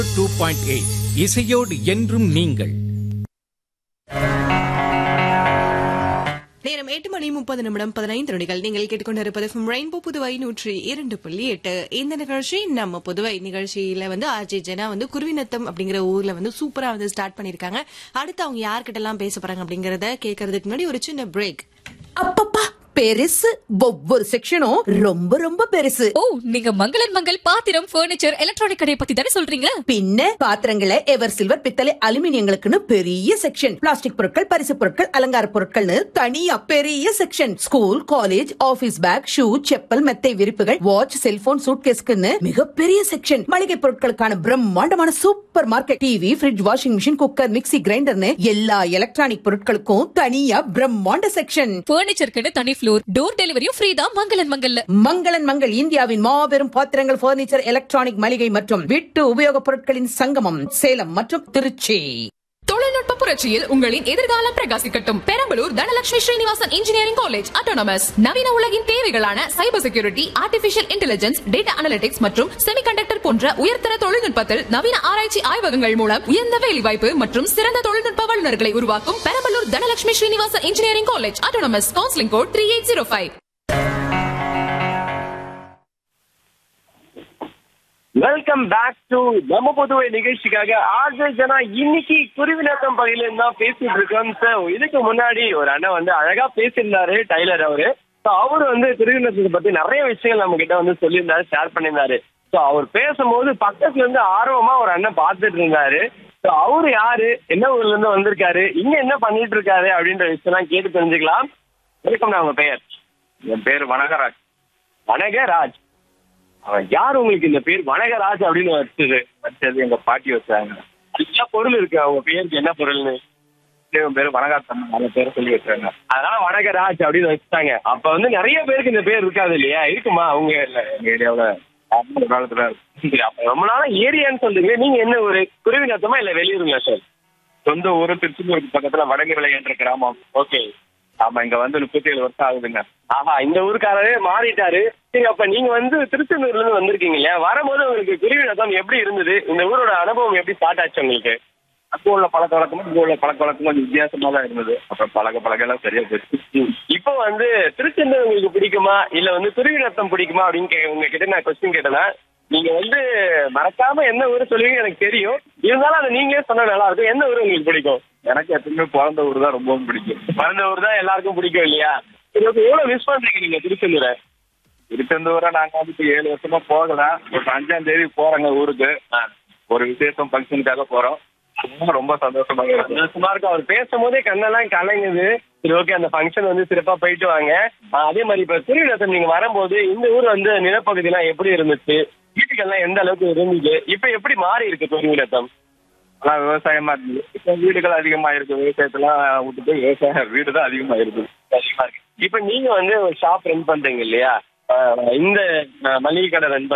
two point eight இசையோடு என்றும் நீங்கள் நேரம் எட்டு மணி முப்பது நிமிடம் பதினைந்து நொடிகள் நீங்கள் கேட்டுக்கொண்டிருப்பது from ரெயின்போ புதுவை நூற்றி இரண்டு புள்ளி எட்டு இந்த நிகழ்ச்சி நம்ம புதுவை நிகழ்ச்சியில வந்து ஆர்ஜே ஜெனா வந்து குருவிநத்தம் அப்படிங்கிற ஊர்ல வந்து சூப்பரா வந்து ஸ்டார்ட் பண்ணிருக்காங்க அடுத்து அவங்க யார்கிட்ட எல்லாம் பேச போறாங்க அப்படிங்கறத கேட்கறதுக்கு முன்னாடி ஒரு சின்ன பிரேக் அப்பப்பா பெருசு ஒவ்வொரு செக்ஷனும் ரொம்ப ரொம்ப பெருசு ஓ நீங்க மங்களன் மங்கள் பாத்திரம் பர்னிச்சர் எலக்ட்ரானிக் கடையை பத்தி தானே சொல்றீங்க பின்ன பாத்திரங்களை எவர் சில்வர் பித்தளை அலுமினியங்களுக்குன்னு பெரிய செக்ஷன் பிளாஸ்டிக் பொருட்கள் பரிசு பொருட்கள் அலங்கார பொருட்கள்னு தனியா பெரிய section school college office bag shoe chappal மெத்தை விரிப்புகள் வாட்ச் செல்போன் சூட்கேஸ்க்குன்னு மிகப்பெரிய செக்ஷன் மளிகை பொருட்களுக்கான பிரம்மாண்டமான super market TV fridge washing machine cooker mixie கிரைண்டர்னு எல்லா எலக்ட்ரானிக் பொருட்களுக்கும் தனியா பிரம்மாண்ட செக்ஷன் பர்னிச்சருக்குன்னு தனி ஃப்ளோர் டோர் டெலிவரியும் ஃப்ரீ தான் மங்களன் மங்கல்ல மங்களன் மங்கள் இந்தியாவின் மாபெரும் பாத்திரங்கள் பர்னிச்சர் எலக்ட்ரானிக் மளிகை மற்றும் வீட்டு உபயோகப் பொருட்களின் சங்கமம் சேலம் மற்றும் திருச்சி தொழில்நுட்ப புரட்சியில் உங்களின் எதிர்காலம் பிரகாசிக்கட்டும் Perambalur Dhanalakshmi Srinivasan engineering college autonomous நவீன உலகின் தேவைகளான cyber security artificial intelligence data analytics மற்றும் செமிகண்டக்டர் போன்ற உயர்தர தொழில்நுட்பத்தில் நவீன ஆராய்ச்சி ஆய்வகங்கள் மூலம் உயர்ந்த வேலைவாய்ப்பு மற்றும் சிறந்த தொழில்நுட்ப வல்லுநர்களை உருவாக்கும் Perambalur Dhanalakshmi Srinivasan engineering college autonomous counselling code three eight zero five welcome back to நம்ம புதுவை நிகழ்ச்சிக்காக ஆர்ஜே ஜனா இன்னைக்கு குருவிநத்தம் பகுதியில இருந்து தான் பேசிட்டு இருக்கோம் சார் இதுக்கு முன்னாடி ஒரு அண்ணன் வந்து அழகா பேசியிருந்தாரு டைலர் அவரு ஸோ அவரு வந்து குருவிநத்தத்தை பத்தி நிறைய விஷயங்கள் நம்ம கிட்ட வந்து சொல்லியிருந்தாரு ஷேர் பண்ணியிருந்தாரு ஸோ அவர் பேசும்போது பக்கத்துல இருந்து ஆர்வமா ஒரு அண்ணன் பார்த்துட்டு இருந்தாரு ஸோ அவரு யாரு என்ன ஊர்ல இருந்து வந்திருக்காரு இங்க என்ன பண்ணிட்டு இருக்காரு அப்படின்ற விஷயம்லாம் கேட்டு தெரிஞ்சுக்கலாம் வணக்கம் நான் உங்க பெயர் என் பேர் வனகராஜ் வணகராஜ் அவன் யார் உங்களுக்கு இந்த பேர் வனகராஜ் அப்படின்னு வச்சது வச்சது எங்க பாட்டி வச்சாங்க என்ன பொருள் இருக்கு அவங்க பேருக்கு என்ன பொருள்னு என் பேர் வனகாத்தன் நல்ல பேரை சொல்லி வச்சாங்க அதனால வனகராஜ் அப்படின்னு வச்சுட்டாங்க அப்ப வந்து நிறைய பேருக்கு இந்த பேர் இருக்காது இல்லையா இருக்குமா அவங்க இல்ல எங்க ஏரியாவுல ஆரம்ப காலத்துல சரி, அப்ப ரொம்ப நாளா ஏரியான்னு சொல்றீங்க நீங்க என்ன ஒரு குருவிநத்தமா இல்ல வெளியூருங்களா சார் சொந்த ஊரு திருச்செந்தூருக்கு பக்கத்துல வடங்கிவிளை என்ற கிராமம் ஓகே ஆமா இங்க வந்து முப்பத்தி ஏழு வருஷம் ஆகுதுங்க ஆஹா இந்த ஊருக்காரரே மாறிட்டாரு சரி அப்ப நீங்க வந்து திருச்செந்தூர்ல இருந்து வந்திருக்கீங்க இல்லையா வரும்போது உங்களுக்கு குருவிநத்தம் எப்படி இருந்தது இந்த ஊரோட அனுபவம் எப்படி ஸ்டார்ட் ஆச்சு உங்களுக்கு அங்க உள்ள பழக்க வழக்கமும் இங்க உள்ள பழக்க வழக்கமும் கொஞ்சம் வித்தியாசமா தான் இருந்தது அப்புறம் பழக பழக எல்லாம் சரியா போச்சு இப்போ வந்து திருச்செந்தூர் உங்களுக்கு பிடிக்குமா இல்ல வந்து குருவிநத்தம் பிடிக்குமா அப்படின்னு கே- உங்ககிட்ட நான் கொஸ்டின் கேட்டேன்னா நீங்க வந்து மறக்காம என்ன ஊர் சொல்லுவீங்க எனக்கு தெரியும் இருந்தாலும் அதை நீங்களே சொன்னா நல்லா இருக்கும் எந்த ஊர் உங்களுக்கு பிடிக்கும் எனக்கு எப்பவுமே பிறந்த ஊர் தான் ரொம்பவும் பிடிக்கும் பிறந்த ஊர் தான் எல்லாருக்கும் பிடிக்கும் இல்லையா சரி ஓகே எவ்வளவு மிஸ் பண்றீங்க நீங்க திருச்செந்தூரை திருச்செந்தூரை நாங்க வந்து ஏழு வருஷமா போகல ஒரு அஞ்சாம் தேதி போறோங்க ஊருக்கு ஒரு விசேஷம் ஃபங்க்ஷனுக்காக போறோம் ரொம்ப ரொம்ப சந்தோஷமா இருக்கு சந்தோஷமா இருக்கும் அவர் பேசும்போதே கண்ணெல்லாம் கலங்குது சரி ஓகே அந்த ஃபங்க்ஷன் வந்து சிறப்பா போயிட்டு வாங்க ஆஹ் அதே மாதிரி இப்ப திருவிழாத்தம் நீங்க வரும்போது இந்த ஊர் வந்து நிலப்பகுதியெல்லாம் எப்படி இருந்துச்சு வீட்டுக்கெல்லாம் எந்த அளவுக்கு இருந்துச்சு இப்ப எப்படி மாறி இருக்கு திருவிழாத்தம் ஆனா விவசாயமா இருந்தது இப்போ வீடுகள் அதிகமா இருக்கு விவசாயத்தெல்லாம் விட்டுட்டு விவசாய வீடு தான் அதிகமா இருக்கு அதிகமா இருக்கு இப்ப நீங்க வந்து ஒரு ஷாப் ரன் பண்றீங்க இல்லையா ஆஹ் இந்த ஆஹ் மளிகை கடை ரன்